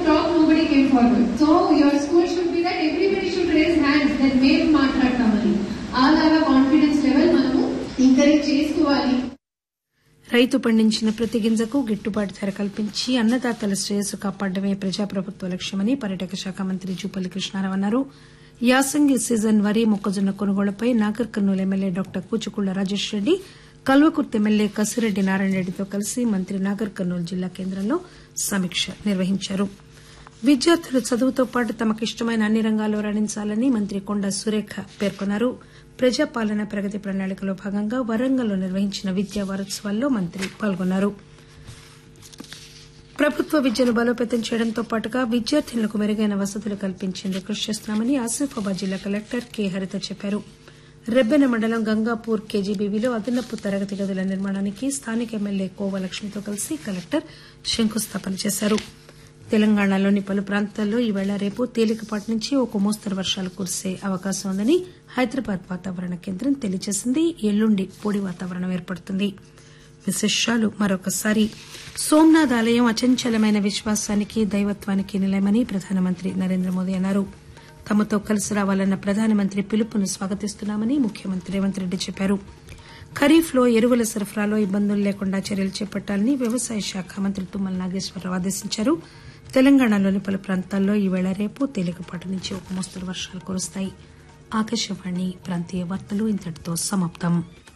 talk, nobody came forward. So your school should be that everybody should raise hands that మేము మాట్లాడతామని అలాగా confidence level మనము encourage చేసుకోవాలి రైతు పండించిన ప్రతి గింజకు గిట్టుబాటు ధర కల్పించి అన్నదాతల శ్రేయస్సు కాపాడడమే ప్రజాప్రభుత్వ లక్ష్యమని పర్యాటక శాఖ మంత్రి జూపల్లి కృష్ణారావు అన్నారు యాసంగి సీజన్ వరి మొక్కజొన్న కొనుగోళ్లపై Nagar Kurnool MLA doctor Kuchukulla Rajesh Reddy Kalwakurthy MLA Kasireddy Narayana రెడ్డితో కలిసి మంత్రి నాగర్ కర్నూలు జిల్లా కేంద్రంలో సమీక్ష నిర్వహించారు విద్యార్థులు చదువుతో పాటు తమకిష్టమైన అన్ని రంగాల్లో రాణించాలని మంత్రి కొండా సురేఖ పేర్కొన్నారు ప్రజాపాలన ప్రగతి ప్రణాళికలో భాగంగా వరంగల్లో నిర్వహించిన విద్యా వారోత్సవాల్లో మంత్రి పాల్గొన్నారు ప్రభుత్వ విద్యను బలోపేతం చేయడంతో పాటుగా విద్యార్థినులకు మెరుగైన వసతులు కల్పించేందుకు కృషి చేస్తున్నామని ఆసిఫాబాద్ జిల్లా కలెక్టర్ కె హరిత చెప్పారు రెబ్బెన మండలం గంగాపూర్ కేజీబీవీలో అదనపు తరగతి గదుల నిర్మాణానికి స్థానిక ఎమ్మెల్యే కోవ లక్ష్మితో కలిసి కలెక్టర్ శంకుస్థాపన చేశారు తెలంగాణలోని పలు ప్రాంతాల్లో ఈవేళ రేపు తేలికపాటి నుంచి ఒక మోస్తరు వర్షాలు కురిసే అవకాశం ఉందని హైదరాబాద్ వాతావరణ కేంద్రం తెలియజేసింది ఎల్లుండి పొడి వాతావరణం ఏర్పడుతుంది విశేషాలు మరొకసారి సోమనాథ్ ఆలయం అచంచలమైన విశ్వాసానికి దైవత్వానికి నిలయమని ప్రధానమంత్రి నరేంద్ర మోదీ అన్నారు తమతో కలిసి రావాలన్న ప్రధానమంత్రి పిలుపును స్వాగతిస్తున్నామని ముఖ్యమంత్రి రేవంత్ రెడ్డి చెప్పారు ఖరీఫ్ లో ఎరువుల సరఫరాలో ఇబ్బందులు లేకుండా చర్యలు చేపట్టాలని వ్యవసాయ శాఖ మంత్రి తుమ్మల నాగేశ్వరరావు ఆదేశించారు తెలంగాణలోని పలు ప్రాంతాల్లో ఈవేళ రేపు తేలికపాటి నుంచి ఒక మోస్తరు వర్షాలు కురుస్తాయి ఆకాశవాణి ప్రాంతీయ వార్తలు ఇంతటితో సమాప్తం